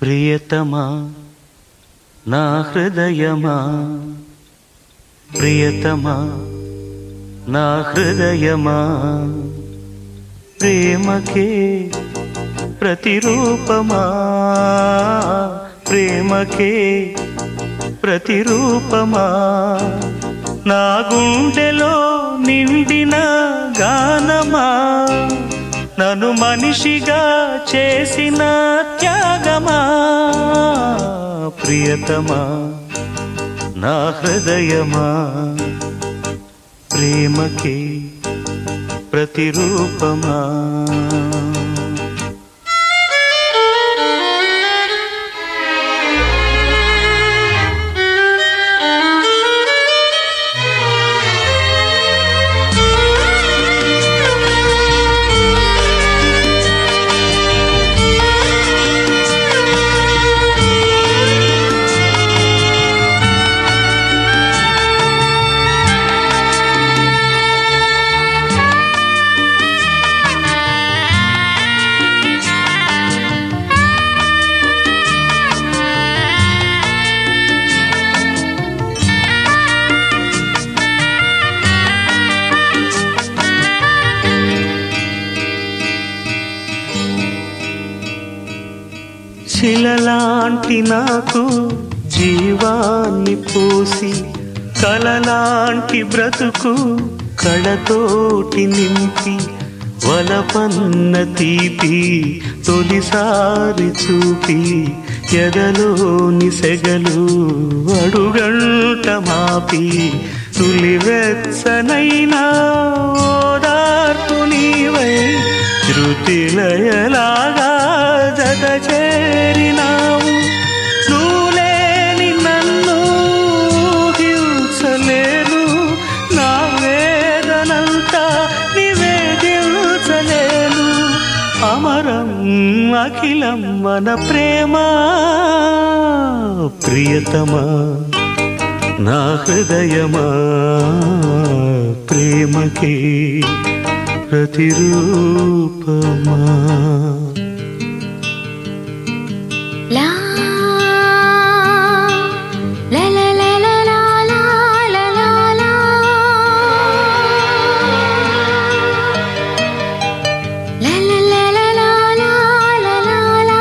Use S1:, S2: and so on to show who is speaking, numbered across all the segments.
S1: ప్రియతమా నా హృదయమా ప్రియతమా నా హృదయమా ప్రేమకే ప్రతిరూపమా ప్రేమకే ప్రతిరూపమా నా గుండెలో నిండిన గానమా నన్ను మనిషిగా చేసిన త్యాగమా ప్రియతమా నా హృదయమా ప్రేమకి ప్రతిరూపమా శిలలాంటి నాకు జీవాన్ని పోసి కలలాంటి బ్రతుకు కళతోటి నింపి వలపన్న తీపి తొలిసారి చూపి ఎదలోని సెగలు అడుగంట మాపి తులివెచ్చనైనా ఓదార్పు నీవై శృతిలయలాగా జత చేరినావు నువ్వులేని నన్ను హింసలేను నా వేదనంతా నివేదించలేను అమరం అఖిలం మన ప్రేమ ప్రియతమా నా హృదయమా ప్రేమకి ప్రతిరూపమా
S2: La la la la la la la la la la La la la la la la la la la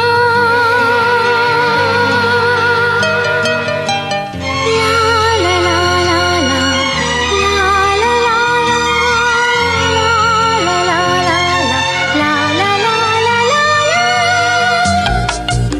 S2: La la la la la La la la la La la la la La la la la la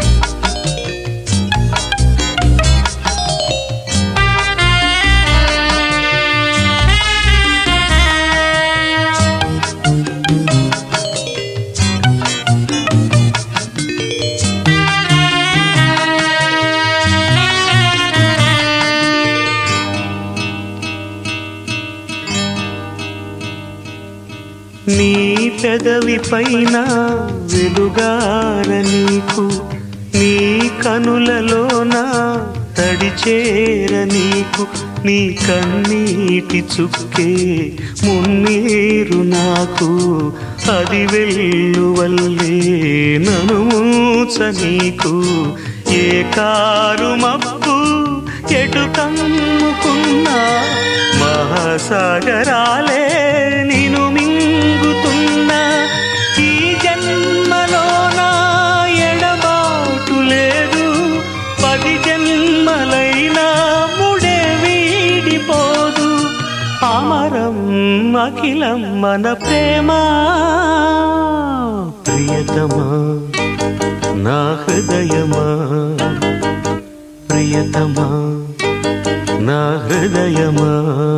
S1: నీ పెదవి పైన వెలుగార నీకు నీ కనులలోన తడిచేర నీకు నీ కన్నీటి చుక్కే మున్నీరు నాకు అది వెల్లువల్లే నను మూచ నీకు ఏ కారు మబ్బు ఎటు కమ్ముకున్నా మహాసాగరాలే నిను మింగుతున్నా ఈ జన్మలోన ఎడబాటు లేదు పది జన్మలైనా ముడే వీడిపోదు అమరం అఖిలం మన ప్రేమ ప్రియతమా నా హృదయమా ప్రియతమా నా హృదయమా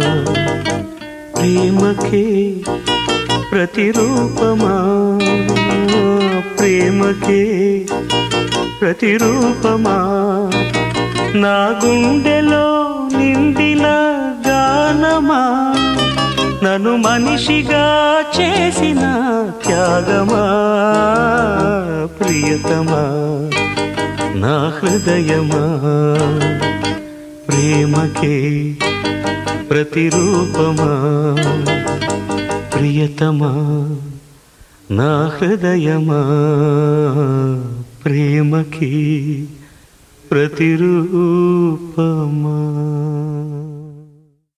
S1: ప్రేమకే ప్రతిరూపమా ప్రేమకే ప్రతిరూపమా నా గుండెలో నిండిన గానమా నన్ను మనిషిగా చేసిన త్యాగమా ప్రియతమా నా హృదయమా ప్రేమకే ప్రతిరూపమా ప్రియతమా నా హృదయమా ప్రేమకి ప్రతిరూపమా